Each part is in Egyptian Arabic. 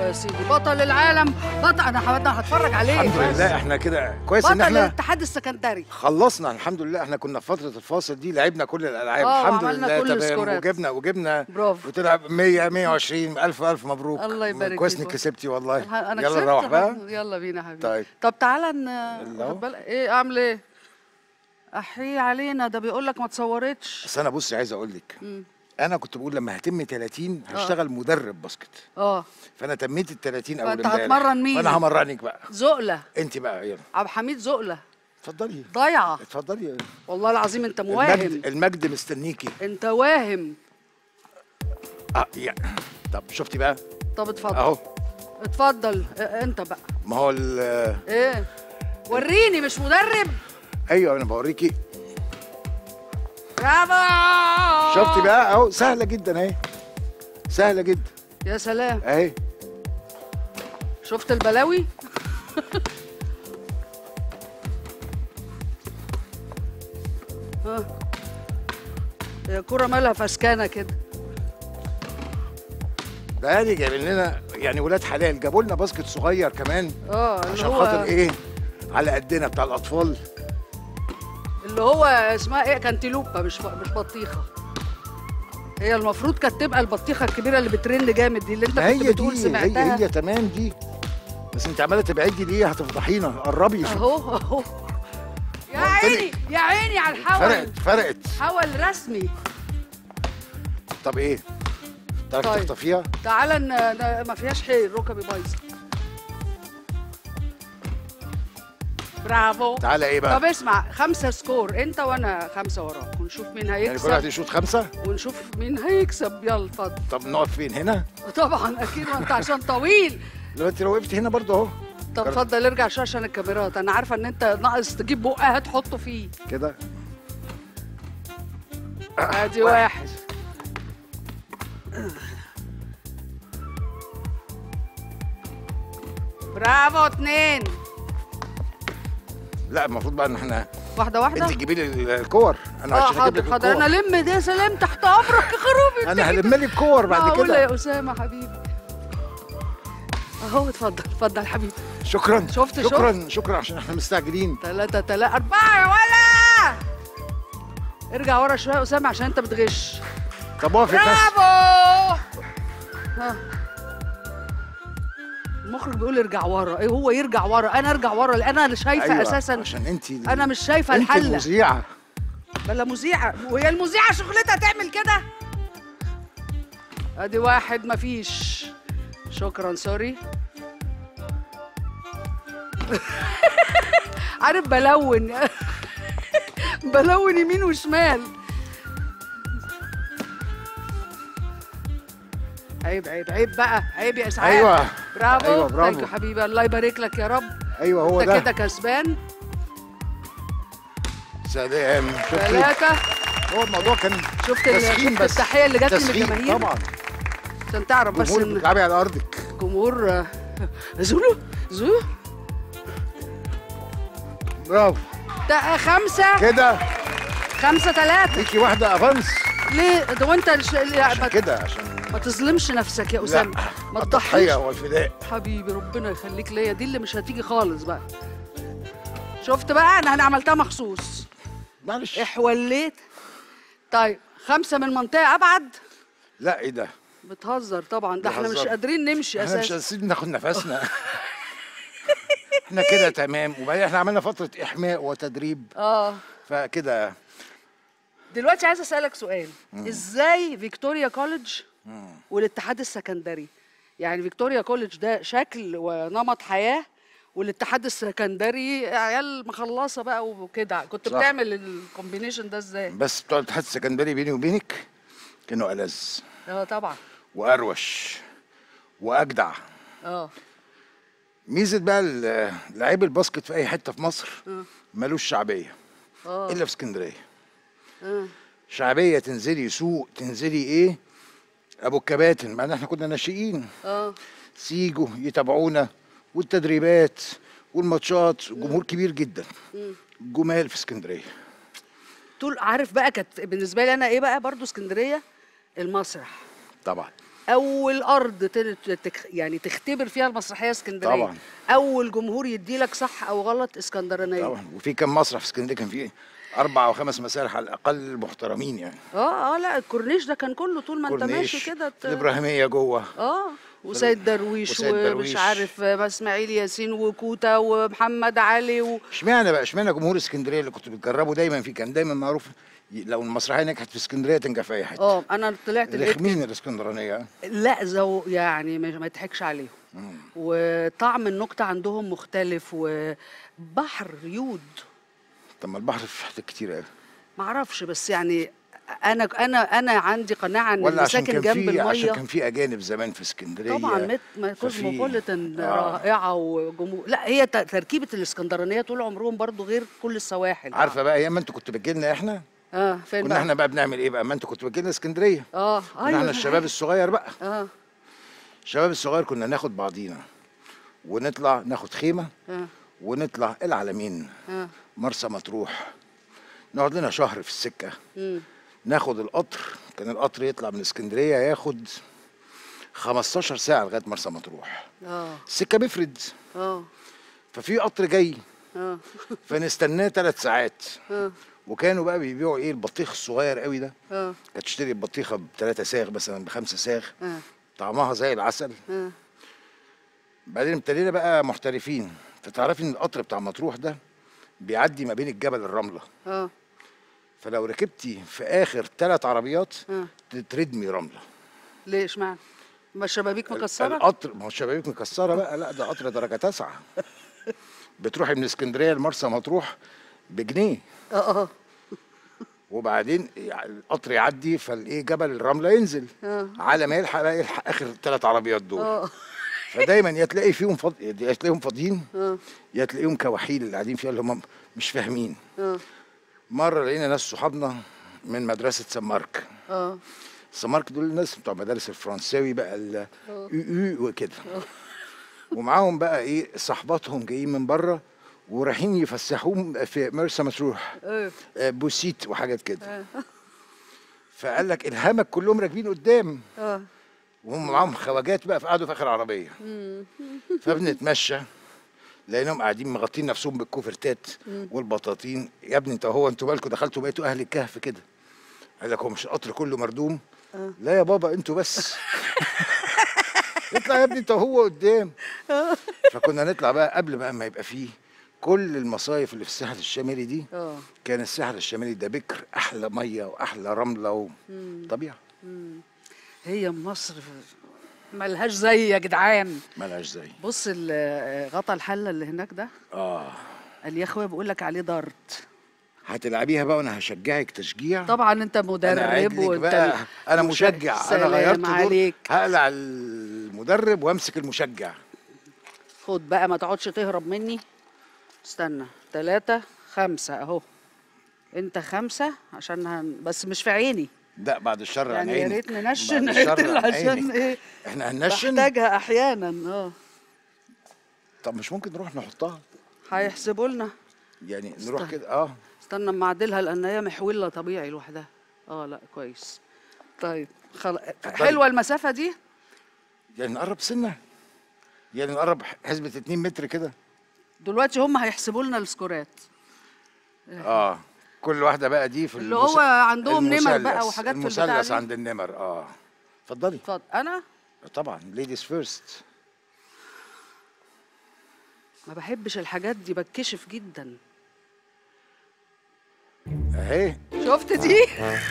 يا سيدي بطل العالم بطل انا انا هتفرج عليه الحمد بس. لله احنا كده كويس ان بطل احنا الاتحاد السكندري خلصنا الحمد لله احنا كنا في فتره الفاصل دي لعبنا كل الالعاب آه، الحمد وعملنا لله كل تمام السكورات. وجبنا وجبنا برافو. وطلع 100 120 الف الف مبروك الله يبارك كويس فيكم. انك كسبتي والله انا يلا كسبت نروح بقى يلا بينا يا حبيبي طيب. طب تعالى ن... يلا. واخد بالك- ايه اعمل ايه احي علينا ده بيقول لك ما تصورتش بس انا بصي عايز اقول لك انا كنت بقول لما هتم 30 هشتغل مدرب باسكت اه فانا تميت ال 30 اول فأنت امبارح هتمرن مين؟ فانا همرنك بقى زقله انت بقى يلا عبد الحميد زقله اتفضلي ضايعه اتفضلي والله العظيم انت مواهم المجد المجد مستنيكي انت واهم اه يعني طب شفتي بقى طب اتفضل اهو اتفضل اه، انت بقى ما هو ال- ايه وريني مش مدرب ايوه انا بوريكي برافو شفتي بقى اهو سهله جدا اهي سهله جدا يا سلام اهي شفت البلاوي ها هي كرة مالها فسكانة كده ده يعني جايبين لنا يعني ولاد حلال جابوا لنا باسكت صغير كمان اه اللي عشان هو خاطر ايه على قدنا بتاع الاطفال اللي هو اسمها ايه كانتيلوبا مش مش بطيخة هي المفروض كانت تبقى البطيخة الكبيرة اللي بترن جامد دي اللي انت ما كنت هي بتقول دي سمعتها هي هي تمام دي بس انت عماله تبعدي ليه هتفضحينا قربي اهو اهو يا عيني يا عيني على الحول فرقت فرقت حول رسمي طب ايه تعرف طيب. تخطفيها تعالى ن- ن- ما فيهاش حيل ركبي بايظه برافو تعالى ايه طب بقى اسمع خمسة سكور انت وانا خمسة وراك ونشوف مين يعني كل واحد هيكسب يشوط خمسه ونشوف مين هيكسب يلا اتفضل طب نقف فين هنا طبعا اكيد ما انت عشان طويل لو انت لو وقفت هنا برضه اهو طب اتفضل ارجع شويه عشان الكاميرات انا عارفه ان انت ناقص تجيب بقها تحطه فيه كده ادي واحد برافو اتنين لا المفروض بقى ان احنا واحده واحده انت تجيبي لي الكور انا اه عشان اجيب حاضر لك حاضر انا الكور لم ده سلام تحت امرك يا خروبي انا هلم لك الكور بعد معقولة كده يا اسامه حبيبي اهو اتفضل اتفضل حبيبي شكرا شفت- شكرا شكرا عشان احنا مستعجلين ثلاثة ثلاثة أربعة يا ولا ارجع ورا شوية يا أسامة عشان أنت بتغش طب اقف يا ناس برافو ها. المخرج بيقول ارجع ورا ايه هو يرجع ورا انا ارجع ورا لان انا اللي شايفه أيوة، اساسا عشان انت انا مش شايفه انت الحله المذيعه بلا مذيعه وهي المذيعه شغلتها تعمل كده ادي واحد مفيش شكرا سوري عارف بلون بلون يمين وشمال عيب عيب عيب بقى عيب يا اسعاد أيوة. برافو أيوة، برافو. Thank you حبيبي الله يبارك لك يا رب ايوه هو انت ده كده كسبان سلام شفتي ثلاثة هو الموضوع كان شفت ال- تسخين شفت بس التحية اللي جت من تسخين الجماهير؟ طبعا عشان تعرف بس جمهور ان بتلعبي على ارضك الجمهور آه، زولو زولو برافو ده خمسة كده خمسة ثلاثة ليكي واحده افانس ليه ده وانت الش... لا، عشان ما... كده عشان ما تظلمش نفسك يا لا أسامة ما تضحيش التضحيه والفداء حبيبي ربنا يخليك ليا دي اللي مش هتيجي خالص بقى شفت بقى انا انا عملتها مخصوص معلش احوليت طيب خمسة من منطقة أبعد لا ايه ده بتهزر طبعا ده احنا مش بهزر. قادرين نمشي احنا مش اساسا قادرين ناخد نفسنا احنا كده تمام وبعدين احنا عملنا فتره احماء وتدريب اه فكده دلوقتي عايز اسالك سؤال ازاي فيكتوريا كوليدج والاتحاد السكندري يعني فيكتوريا كوليدج ده شكل ونمط حياه والاتحاد السكندري عيال مخلصه بقى وكده كنت صح. بتعمل الكومبينيشن ده ازاي بس بتوع الاتحاد السكندري بيني وبينك كانوا ألذ اه طبعا واروش واجدع اه ميزه بقى ال- لعيب الباسكت في اي حته في مصر ملوش شعبيه اه الا في اسكندريه اه شعبيه تنزلي سوق تنزلي ايه ابو الكباتن مع ان احنا كنا ناشئين اه سيجوا يتابعونا والتدريبات والماتشات جمهور كبير جدا جمال في اسكندريه طول عارف بقى كانت بالنسبه لي انا ايه بقى برضو اسكندريه المسرح طبعا اول ارض تل- تك يعني تختبر فيها المسرحيه اسكندريه طبعاً. اول جمهور يديلك صح او غلط اسكندرانيه طبعا وفي كم مسرح في اسكندريه كان فيه اربع او خمس مسارح على الاقل محترمين يعني اه اه لا الكورنيش ده كان كله طول ما انت كورنيش ماشي كده ت- الابراهيميه جوه اه وسيد درويش وسيد ومش درويش. عارف آه، اسماعيل ياسين وكوتا ومحمد علي و... اشمعنى بقى اشمعنى جمهور اسكندريه اللي كنت بتجربه دايما فيه كان دايما معروف ي- لو المسرحيه نجحت في اسكندريه تنجح في اي حته اه انا طلعت لقيت رخمين الاسكندرانيه لا زو يعني ما ما يضحكش عليهم وطعم النكته عندهم مختلف وبحر يود طب ما البحر في حتت كتير قوي معرفش بس يعني انا انا انا عندي قناعه ان ولا اللي عشان ساكن كان جنب في عشان الميه كان في اجانب زمان في اسكندريه طبعا مت ما ففي- كوزموبوليتان آه. رائعه وجمهور لا هي ت- تركيبه الاسكندرانيه طول عمرهم برضو غير كل السواحل عارفه بقى ايام ما انتوا كنتوا بتجي لنا احنا اه فين كنا بقى احنا بقى بنعمل ايه بقى ما انتوا كنتوا بتجي لنا اسكندريه اه كنا احنا الشباب الصغير بقى اه الشباب الصغير كنا ناخد بعضينا ونطلع ناخد خيمه اه ونطلع العلمين اه مرسى مطروح نقعد لنا شهر في السكه مم. ناخد القطر كان القطر يطلع من اسكندريه ياخد 15 ساعه لغايه مرسى مطروح اه السكه بيفرد اه ففي قطر جاي اه فنستناه ثلاث ساعات اه وكانوا بقى بيبيعوا ايه البطيخ الصغير قوي ده اه كانت تشتري البطيخه بثلاثة ساغ مثلا بخمسة ساغ اه طعمها زي العسل اه بعدين ابتدينا بقى محترفين فتعرفي ان القطر بتاع مطروح ده بيعدي ما بين الجبل الرمله اه فلو ركبتي في اخر ثلاث عربيات آه. تردمي رمله ليه اشمعنى؟ ما الشبابيك مكسره؟ القطر ما هو الشبابيك مكسره بقى لا ده قطر درجه تسعه بتروحي من اسكندريه لمرسى مطروح بجنيه اه اه وبعدين يع- القطر يعدي فالايه جبل الرمله ينزل آه. على ما يلحق بقى يلحق اخر ثلاث عربيات دول اه فدايما يا تلاقي فيهم فض... يا تلاقيهم فاضيين اه يا تلاقيهم كواحيل اللي قاعدين فيها اللي هم مش فاهمين اه مره لقينا ناس صحابنا من مدرسه سان مارك اه سان مارك دول الناس بتوع مدارس الفرنساوي بقى ال يو وكده ومعاهم بقى ايه صحباتهم جايين من بره ورايحين يفسحوهم في مرسى مطروح ايه آه، بوسيت وحاجات كده فقال لك الهمك كلهم راكبين قدام اه وهم معاهم خواجات بقى فقعدوا في اخر عربيه فبنتمشى لقيناهم قاعدين مغطين نفسهم بالكوفرتات والبطاطين يا ابني انت هو انتوا بالكم دخلتوا بقيتوا اهل الكهف كده قال لك هو مش القطر كله مردوم لا يا بابا انتوا بس اطلع يا ابني انت وهو قدام فكنا نطلع بقى قبل بقى ما يبقى فيه كل المصايف اللي في الساحل الشمالي دي اه كان الساحل الشمالي ده بكر احلى ميه واحلى رمله وطبيعه هي مصر ملهاش زي يا جدعان ملهاش زي بص ال- غطا الحله اللي هناك ده اه قال يا اخويا بقول لك عليه دارت هتلعبيها بقى وانا هشجعك تشجيع طبعا انت انا مدرب قاعد لك وانت بقى ال- انا مش- مشجع انا سلام غيرت دور عليك هقلع المدرب وامسك المشجع خد بقى ما تقعدش تهرب مني استنى ثلاثة خمسة اهو انت خمسة عشان هن... بس مش في عيني لا بعد الشر عن يعني يا عيني ريت ننشن بعد الشر عدل عن عشان عيني. ايه احنا هننشن بحتاجها احيانا اه طب مش ممكن نروح نحطها هيحسبوا لنا يعني نروح استنى. كده اه استنى اما اعدلها لان هي محوله طبيعي لوحدها اه لا كويس طيب خل... حلوه المسافه دي يعني نقرب سنه يعني نقرب حسبة 2 متر كده دلوقتي هم هيحسبوا لنا السكورات اه كل واحده بقى دي في اللي المس- هو عندهم نمر المثلث. بقى وحاجات في البتاع المثلث دي. عند النمر اه اتفضلي اتفضل انا طبعا ليديز فيرست ما بحبش الحاجات دي بتكشف جدا اهي شفت دي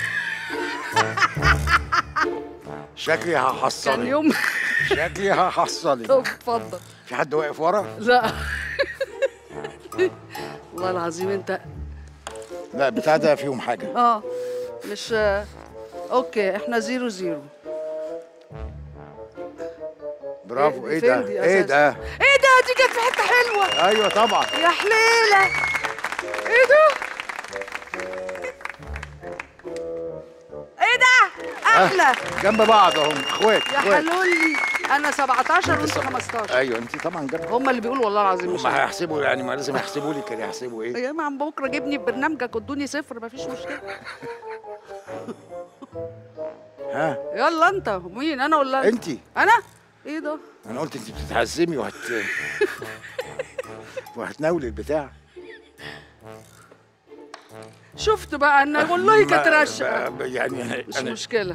شكلي كان هحصلك يوم شكلي طب هحصلك اتفضل في حد واقف ورا لا والله العظيم انت لا بتاع ده فيهم حاجه اه مش آه، اوكي احنا زيرو زيرو برافو دي ايه فين ده دي ايه أساساً؟ ده ايه ده دي كانت في حته حلوه ايوه طبعا يا حليله ايه ده ايه ده احلى جنب بعض اهم اخوات يا اخوات حلولي انا 17 وانت 15 ايوه انت طبعا جنب هم اللي بيقولوا والله العظيم مش هم أنا. هيحسبوا يعني ما لازم يحسبوا لي كده يحسبوا ايه يا عم بكره جبني في برنامجك ادوني صفر مفيش مشكله ها يلا انت مين انا ولا انت انا ايه ده انا قلت انت بتتعزمي وهت وهتناولي البتاع شفت بقى ان والله كانت ما- رشه ب- يعني مش انا مشكله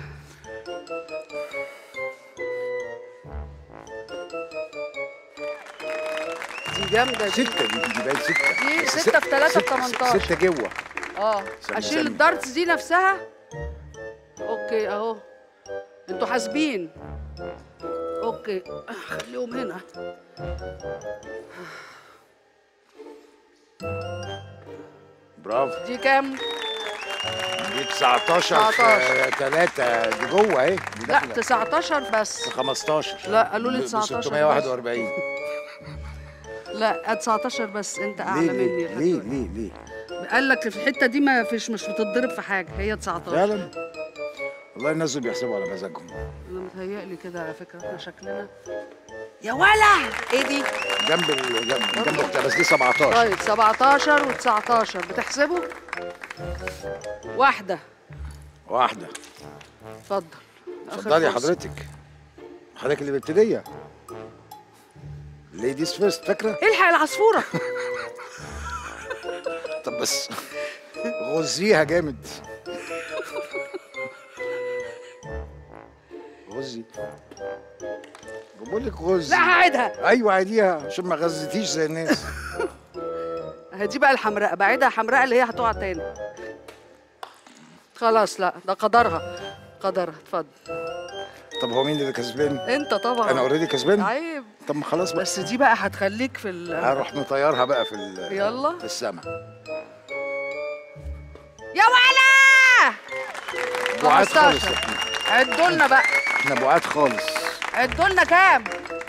دي جامده دي ستة دي دي باين ستة دي بس ستة في تلاتة ست- في 18. ستة جوه اه سمي- اشيل سمي. الدارتس دي نفسها اوكي اهو انتوا حاسبين اوكي خليهم هنا برافو دي كام دي 19 19. 3 دي جوه اهي دي لا داخلة 19 بس 15 لا، قالوا لي ب- ب 19 بس. 641 لا 19 بس انت اعلى ليه مني ليه ليه ليه ليه قال لك في الحته دي ما فيش مش بتتضرب في حاجه هي 19 فعلا والله الناس دول بيحسبوا على مزاجهم انا متهيألي كده على فكره احنا شكلنا يا ولا ايه دي جنب ال... جنب جنب بتاع بس دي 17 طيب 17 و19 بتحسبوا واحده واحدة اتفضل آخر اتفضلي يا فرصة. حضرتك حضرتك اللي بالابتدية ليديز فيرست فاكرة؟ الحق العصفوره طب بس غزيها جامد غزي بقول لك غزي لا هعيدها ايوه عاديها عشان ما غزتيش زي الناس اهي دي بقى الحمراء بعيدها حمراء اللي هي هتقع تاني خلاص لا ده قدرها قدرها اتفضل طب هو مين اللي كسبان؟ انت طبعا انا اوريدي كسبان؟ عيب طب ما خلاص بقى بس دي بقى هتخليك في ال هروح مطيرها بقى في ال- يلا. في السماء يا ولا بعاد 15. خالص احنا عدوا لنا بقى احنا بعاد خالص عدوا لنا كام؟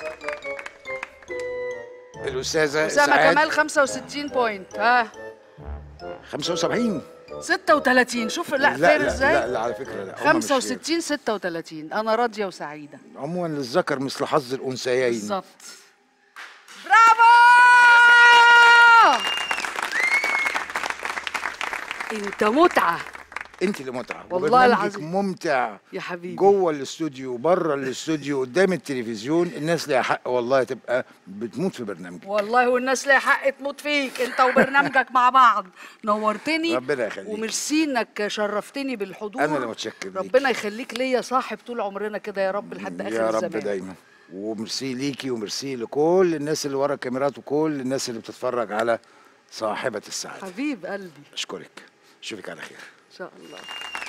الاستاذه اسامه سعاد كمال 65 بوينت ها 75 36 شوف لا لا فين لا, ازاي؟ لا لا على فكره لا هما مش فير. 65 36 انا راضيه وسعيده عموما للذكر مثل حظ الانثيين بالظبط برافو انت متعه انت اللي متعه والله وبرنامجك العظيم. ممتع يا حبيبي جوه الاستوديو بره الاستوديو قدام التلفزيون الناس ليها حق والله تبقى بتموت في برنامجك والله والناس ليها حق تموت فيك انت وبرنامجك مع بعض نورتني ربنا يخليك. وميرسي انك شرفتني بالحضور أنا اللي متشكر ليك. ربنا يخليك ليا صاحب طول عمرنا كده يا رب لحد اخر يا رب الزمان دايما وميرسي ليكي وميرسي لكل الناس اللي ورا الكاميرات وكل الناس اللي بتتفرج على صاحبة السعادة حبيب قلبي أشكرك أشوفك على خير ان شاء الله